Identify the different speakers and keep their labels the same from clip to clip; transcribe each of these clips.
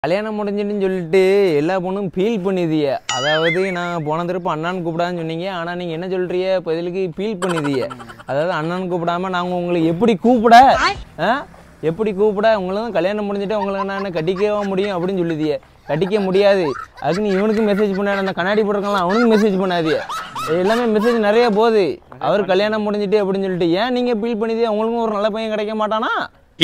Speaker 1: கல்யாணம் முடிஞ்சுட்டுன்னு சொல்லிட்டு எல்லா பொண்ணும் ஃபீல் பண்ணிதிய அதாவது நான் போன திருப்ப அண்ணான்னு கூப்பிடான்னு சொன்னீங்க ஆனால் நீங்கள் என்ன சொல்றீங்க பதிலுக்கு ஃபீல் பண்ணிதிய அதாவது அண்ணன் கூப்பிடாம நாங்கள் உங்களை எப்படி கூப்பிட ஆ எப்படி கூப்பிட உங்களும் கல்யாணம் முடிஞ்சுட்டு உங்களை நான் கட்டிக்கவா முடியும் அப்படின்னு சொல்லுதிய கட்டிக்க முடியாது அதுக்கு நீ இவனுக்கு மெசேஜ் பண்ண அந்த கண்ணாடி போட்டிருக்கலாம் அவனுக்கு மெசேஜ் பண்ணாதிய எல்லாமே மெசேஜ் நிறைய போகுது அவர் கல்யாணம் முடிஞ்சுட்டு அப்படின்னு சொல்லிட்டு ஏன் நீங்கள் ஃபீல் பண்ணிதிய உங்களுக்கும் ஒரு நல்ல பையன் கிடைக்க மாட்டானா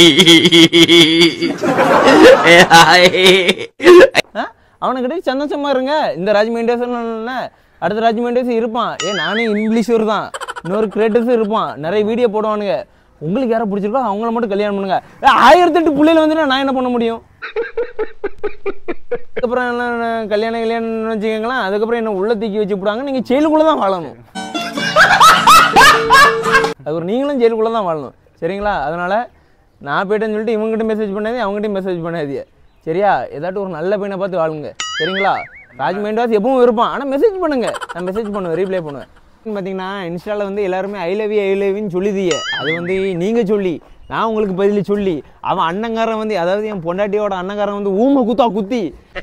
Speaker 1: ஆ? அவனுக்கிட்ட சந்தோஷமா இருங்க இந்த ராஜ் மெண்டேசன் அடுத்த ராஜ் மெண்டேஸ் இருப்பான் ஏ நானும் இங்கிலீஷர் தான் இன்னொரு கிரியேட்டர்ஸும் இருப்பான் நிறைய வீடியோ போடுவானுங்க உங்களுக்கு யாரை பிடிச்சிருக்கோ அவங்கள மட்டும் கல்யாணம் பண்ணுங்க ஏ, ஆயிரத்தெட்டு பிள்ளைகள் வந்து நான் என்ன பண்ண முடியும் அதுக்கப்புறம் என்ன நான் கல்யாணம் கல்யாணம்னு வச்சுக்கோங்களேன் அதுக்கப்புறம் என்ன உள்ள தூக்கி வச்சு விடுவாங்க நீங்கள் ஜெயிலுக்குள்ளே தான் வாழணும் அதுக்கப்புறம் நீங்களும் ஜெயிலுக்குள்ளே தான் வாழணும் சரிங்களா அதனால் நான் போயிட்டேன்னு சொல்லிட்டு இவங்ககிட்ட மெசேஜ் பண்ணாதே அவங்ககிட்ட மெசேஜ் பண்ணாதீங்க சரியா ஏதாட்டும் ஒரு நல்ல பையனை பார்த்து வாழுங்க சரிங்களா ராஜ் மைண்டாஸ் எப்பவும் இருப்பான் ஆனால் மெசேஜ் பண்ணுங்க நான் மெசேஜ் பண்ணுவேன் ரீப்ளை பண்ணுவேன் பார்த்தீங்கன்னா இன்ஸ்டாவில் வந்து எல்லாருமே ஐ லவ் ஐ லவ்னு சொல்லுதிய அது வந்து நீங்கள் சொல்லி நான் உங்களுக்கு பதில் சொல்லி அவன் அண்ணங்காரன் வந்து அதாவது என் பொண்டாட்டியோட அண்ணங்காரன் வந்து ஊமை குத்தா குத்தி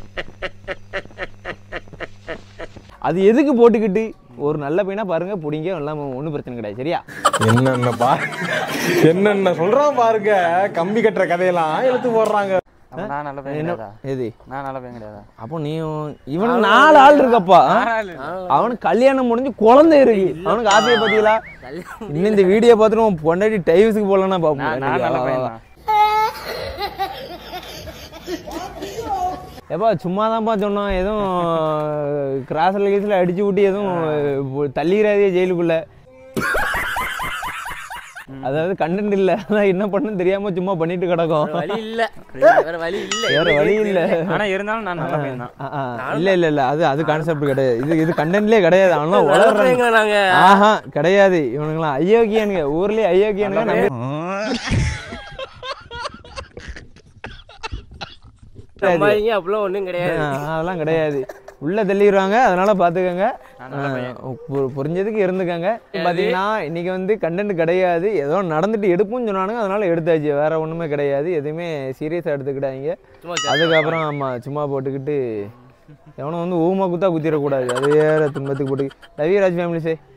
Speaker 1: அது எதுக்கு போட்டுக்கிட்டு ஒரு நல்ல பையனா பாருங்க பிடிங்க எல்லாம் ஒன்றும் பிரச்சனை கிடையாது சரியா
Speaker 2: என்னென்ன பா என்னென்ன சொல்றான் பாருங்க கம்பி கட்டுற கதையெல்லாம் எடுத்து போடுறாங்க
Speaker 3: அப்ப நான் நல்ல பையன்
Speaker 1: என்ன
Speaker 3: கிடையாதா
Speaker 1: எது
Speaker 3: நான் நல்ல பையன் கிடையாதா
Speaker 1: அப்போ நீ இவனுக்கு நாலு ஆள் இருக்கப்பா அவனுக்கு கல்யாணம் முடிஞ்சு குழந்தை இருக்கு அவனுக்கு ஆசையை பார்த்தீங்களா இன்னும் இந்த வீடியோ பார்த்துட்டு உன் பொண்டாட்டி டைவஸுக்கு போகலன்னா
Speaker 3: நான் நான் நல்ல பையன்
Speaker 1: பார்ப்போம்
Speaker 3: தான்
Speaker 1: ஏப்பா சும்மா தான்ப்பா சொன்னோம் எதுவும் கிராஸில் கீஸில் அடிச்சு விட்டு எதுவும் தள்ளிடாதே ஜெயிலுக்குள்ள அதாவது கண்டென்ட் இல்லை அதான் என்ன பண்ணுன்னு தெரியாம சும்மா பண்ணிட்டு கிடக்கும்
Speaker 4: வழி இல்ல வேற வழி இல்ல
Speaker 1: வேற வழி இல்ல
Speaker 3: ஆனா இருந்தாலும் நான் நல்ல பையன் தான்
Speaker 1: ஆ, ஆ. இல்ல இல்ல இல்ல அது அது கான்செப்ட் கிடையாது இது இது கண்டென்ட்லயே கிடையாது அவனும் வளர்றாங்க
Speaker 4: வளர்றீங்க நாங்க
Speaker 1: ஆஹா கிடையாது இவனுங்களாம் ஐயோக்கியானுங்க ஊர்லயே ஐயோக்கியானுங்க நம்பி
Speaker 4: சம்பாதிங்க அப்படிலாம் ஒண்ணும் கிடையாது
Speaker 1: ஆ, அதெல்லாம் கிடையாது உள்ள தள்ளிடுவாங்க அதனால பாத்துக்கோங்க பு- புரிஞ்சதுக்கு இருந்துக்கங்க பாத்தீங்கன்னா இன்னைக்கு வந்து கண்டென்ட் கிடையாது ஏதோ நடந்துட்டு எடுப்புன்னு சொன்னானுங்க அதனால எடுத்தாச்சு வேற ஒண்ணுமே கிடையாது எதுவுமே சீரியஸா எடுத்துக்கிட்டாங்க
Speaker 4: சும்மா
Speaker 1: அதுக்கப்புறம் ஆமா சும்மா போட்டுக்கிட்டு எவனும் வந்து ஊமா குத்தா குத்திடக்கூடாது அது வேற துன்பத்துக்கு போட்டு ரவிராஜ் ஃபேமிலி சே